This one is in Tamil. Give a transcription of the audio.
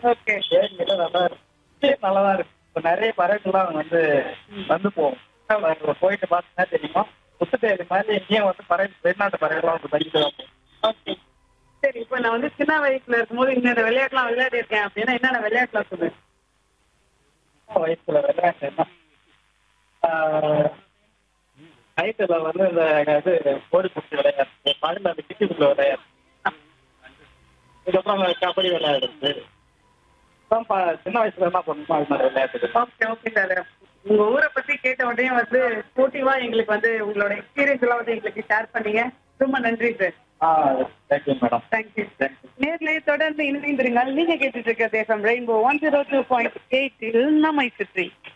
ஓகே ஏரியில நல்லா இருக்கு நல்லா தான் இருக்கு இப்போ நிறைய பறவைகள்லாம் வந்து வந்து போகும் அங்க போயிட்டு பார்த்தீங்கன்னா தெரியும் புத்துட்டேரி மாதிரி இங்கேயும் வந்து பறவை வெளிநாட்டு பறவைகள்லாம் வந்து தங்கிட்டு தான் போகும் ஓகே சரி இப்போ நான் வந்து சின்ன வயசுல இருக்கும்போது இந்த விளையாட்டுலாம் விளையாடி இருக்கேன் அப்படின்னா என்னென்ன விளையாட்டுலாம் சொல்லுங்க சின்ன வயசுல விளையாட்டு என்ன நைட்டுல வந்து இந்த இது கோடி பிடிச்சி விளையாடுறது பகல்ல அந்த கிட்டிக்குள்ள விளையாடுறது இதுக்கப்புறம் அந்த கபடி விளையாடுறது அதான் ப- சின்ன வயசுல என்ன பண்ணணுமோ அது மாதிரி விளையாட்டு ஓகே ஓகே சார் உங்க ஊரை பத்தி கேட்ட உடனே வந்து ஸ்போர்ட்டிவா எங்களுக்கு வந்து உங்களோட எக்ஸ்பீரியன்ஸ் எல்லாம் வந்து எங்களுக்கு ஷேர் பண்ணீங்க ரொம்ப நன்றி சார் ஆ தேங்க்யூ மேடம் தேங்க்யூ தேங்க்யூ நேர்ல தொடர்ந்து இணைந்திருங்கள் நீங்க கேட்டுட்டு இருக்க தேசம் rainbow one zero two point எயிட்டில் நம்மை சுற்றி